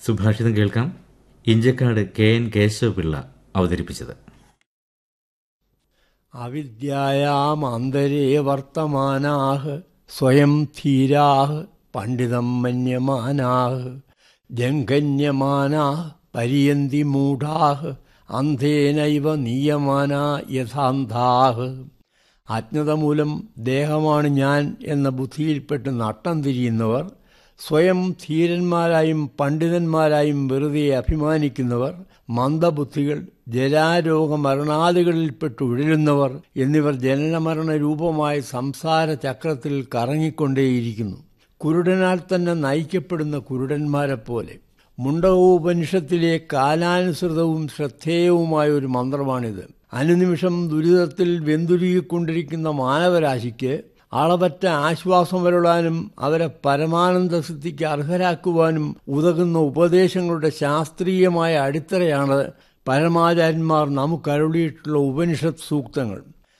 സുഭാഷിതം കേൾക്കാം Inchakkad K N Kesava Pillai അവതരിപ്പിച്ചത് അവിദ്യായാമന്തരേ വർത്തമാനാः സ്വയം ധീരാः പണ്ഡിതം മന്യമാനാः ജംഘന്യമാനാः പരിയന്തി മൂഢാः അന്ധേനൈവ നീയമാനാ യഥാന്ധാः അജ്ഞത മൂലം ദേഹമാണ് ഞാൻ എന്ന ബുദ്ധിയിൽപ്പെട്ട് നട്ടം തിരിയുന്നവർ സ്വയം ധീരന്മാരായും പണ്ഡിതന്മാരായും വെറുതെ അഭിമാനിക്കുന്നവർ മന്ദബുദ്ധികൾ ജരാരോഗ മരണാദികളിൽപ്പെട്ട് ഉഴലുന്നവർ എന്നിവർ ജനനമരണ രൂപമായ സംസാര ചക്രത്തിൽ കറങ്ങിക്കൊണ്ടേയിരിക്കുന്നു കുരുടനാൽ തന്നെ നയിക്കപ്പെടുന്ന കുരുടന്മാരെ പോലെ മുണ്ടകോപനിഷത്തിലെ കാലാനുസൃതവും ശ്രദ്ധേയവുമായ ഒരു മന്ത്രമാണിത് അനുനിമിഷം ദുരിതത്തിൽ വെന്തുരുകിക്കൊണ്ടിരിക്കുന്ന മാനവരാശിക്ക് അളവറ്റ ആശ്വാസം വരളാനും അവരെ പരമാനന്ദ സിദ്ധിക്ക് അർഹരാക്കുവാനും ഉതകുന്ന ഉപദേശങ്ങളുടെ ശാസ്ത്രീയമായ അടിത്തറയാണ് പരമാചാര്യന്മാർ നമുക്കരുളിയിട്ടുള്ള ഉപനിഷത്ത് സൂക്തങ്ങൾ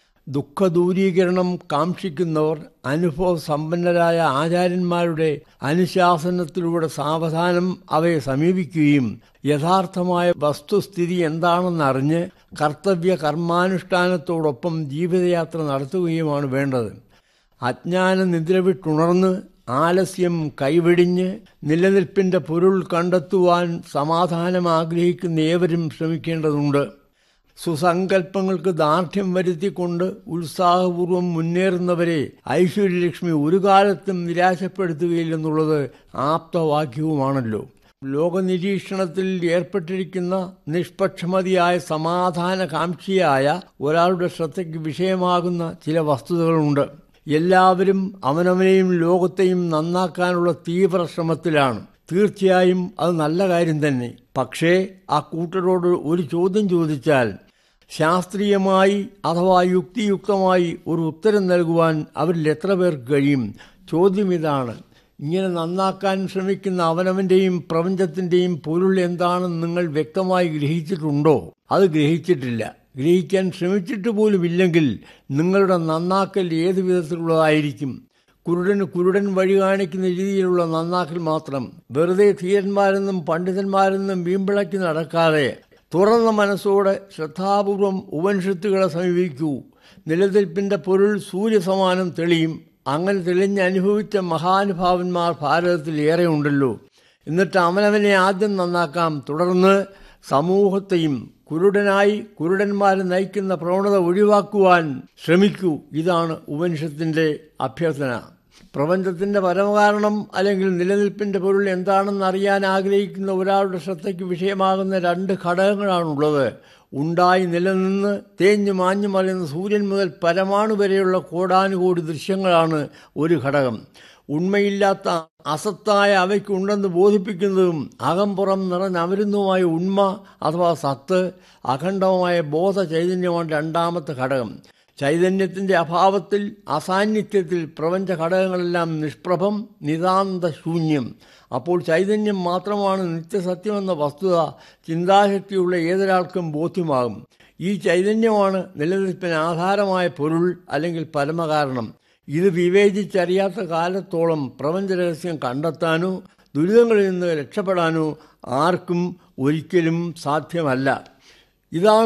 ദുഃഖദൂരീകരണം കാക്ഷിക്കുന്നവർ അനുഭവ സമ്പന്നരായ ആചാര്യന്മാരുടെ അനുശാസനത്തിലൂടെ സാവധാനം അവയെ സമീപിക്കുകയും യഥാർത്ഥമായ വസ്തുസ്ഥിതി എന്താണെന്നറിഞ്ഞ് കർത്തവ്യ കർമാനുഷ്ഠാനത്തോടൊപ്പം ജീവിതയാത്ര നടത്തുകയുമാണ് വേണ്ടത് അജ്ഞാന നിദ്ര വിട്ടുണർന്ന് ആലസ്യം കൈവെടിഞ്ഞ് നിലനിൽപ്പിന്റെ പൊരുൾ കണ്ടെത്തുവാൻ സമാധാനം ആഗ്രഹിക്കുന്ന ഏവരും ശ്രമിക്കേണ്ടതുണ്ട് സുസങ്കല്പങ്ങൾക്ക് ദാർഢ്യം വരുത്തിക്കൊണ്ട് ഉത്സാഹപൂർവം മുന്നേറുന്നവരെ ഐശ്വര്യലക്ഷ്മി ഒരു കാലത്തും നിരാശപ്പെടുത്തുകയില്ലെന്നുള്ളത് ആപ്തവാക്യവുമാണല്ലോ ലോകനിരീക്ഷണത്തിൽ ഏർപ്പെട്ടിരിക്കുന്ന നിഷ്പക്ഷമതിയായ സമാധാനകാംക്ഷിയായ ഒരാളുടെ ശ്രദ്ധയ്ക്ക് വിഷയമാകുന്ന ചില വസ്തുതകളുണ്ട് എല്ലാവരും അവനവനെയും ലോകത്തെയും നന്നാക്കാനുള്ള തീവ്ര ശ്രമത്തിലാണ് തീർച്ചയായും അത് നല്ല കാര്യം തന്നെ പക്ഷേ ആ കൂട്ടരോട് ഒരു ചോദ്യം ചോദിച്ചാൽ ശാസ്ത്രീയമായി അഥവാ യുക്തിയുക്തമായി ഒരു ഉത്തരം നൽകുവാൻ അവരിൽ എത്ര പേർക്ക് കഴിയും ചോദ്യം ഇതാണ് ഇങ്ങനെ നന്നാക്കാൻ ശ്രമിക്കുന്ന അവനവന്റെയും പ്രപഞ്ചത്തിന്റെയും പൊരുൾ എന്താണെന്ന് നിങ്ങൾ വ്യക്തമായി ഗ്രഹിച്ചിട്ടുണ്ടോ അത് ഗ്രഹിച്ചിട്ടില്ല ഗ്രഹിക്കാൻ ശ്രമിച്ചിട്ട് പോലും ഇല്ലെങ്കിൽ നിങ്ങളുടെ നന്നാക്കൽ ഏത് വിധത്തിലുള്ളതായിരിക്കും കുരുടന് കുരുടൻ വഴി കാണിക്കുന്ന രീതിയിലുള്ള നന്നാക്കൽ മാത്രം വെറുതെ ധീരന്മാരെന്നും പണ്ഡിതന്മാരെന്നും വീമ്പിളക്കി നടക്കാതെ തുറന്ന മനസ്സോടെ ശ്രദ്ധാപൂർവം ഉപനിഷത്തുകളെ സമീപിക്കൂ നിലനിൽപ്പിന്റെ പൊരുൾ സൂര്യസമാനം തെളിയും അങ്ങനെ തെളിഞ്ഞ് അനുഭവിച്ച മഹാനുഭാവന്മാർ ഭാരതത്തിൽ ഏറെ ഉണ്ടല്ലോ എന്നിട്ട് അവനവനെ ആദ്യം നന്നാക്കാം തുടർന്ന് സമൂഹത്തെയും കുരുടനായി കുരുടന്മാരെ നയിക്കുന്ന പ്രവണത ഒഴിവാക്കുവാൻ ശ്രമിക്കൂ ഇതാണ് ഉപനിഷത്തിന്റെ അഭ്യർത്ഥന പ്രപഞ്ചത്തിന്റെ പരമകാരണം അല്ലെങ്കിൽ നിലനിൽപ്പിന്റെ പൊരുൾ എന്താണെന്ന് അറിയാൻ ആഗ്രഹിക്കുന്ന ഒരാളുടെ ശ്രദ്ധയ്ക്ക് വിഷയമാകുന്ന രണ്ട് ഘടകങ്ങളാണുള്ളത് ഉണ്ടായി നിലനിന്ന് തേഞ്ഞു മാഞ്ഞു മറിയുന്ന സൂര്യൻ മുതൽ പരമാണു വരെയുള്ള കോടാനുകോടി ദൃശ്യങ്ങളാണ് ഒരു ഘടകം ഉണ്മയില്ലാത്ത അസത്തായ അവയ്ക്കുണ്ടെന്ന് ബോധിപ്പിക്കുന്നതും അകംപുറം നിറഞ്ഞമരുന്നതുമായ ഉണ്മ അഥവാ സത്ത് അഖണ്ഡമായ ബോധ ചൈതന്യമാണ് രണ്ടാമത്തെ ഘടകം ചൈതന്യത്തിന്റെ അഭാവത്തിൽ അസാന്നിധ്യത്തിൽ പ്രപഞ്ച ഘടകങ്ങളെല്ലാം നിഷ്പ്രഭം നിതാന്ത ശൂന്യം അപ്പോൾ ചൈതന്യം മാത്രമാണ് നിത്യസത്യമെന്ന വസ്തുത ചിന്താശക്തിയുള്ള ഏതൊരാൾക്കും ബോധ്യമാകും ഈ ചൈതന്യമാണ് നിലനിൽപ്പിന് ആധാരമായ പൊരുൾ അല്ലെങ്കിൽ പരമകാരണം ഇത് വിവേചിച്ചറിയാത്ത കാലത്തോളം പ്രപഞ്ച രഹസ്യം കണ്ടെത്താനോ ദുരിതങ്ങളിൽ നിന്ന് രക്ഷപ്പെടാനോ ആർക്കും ഒരിക്കലും സാധ്യമല്ല ഇതാണ്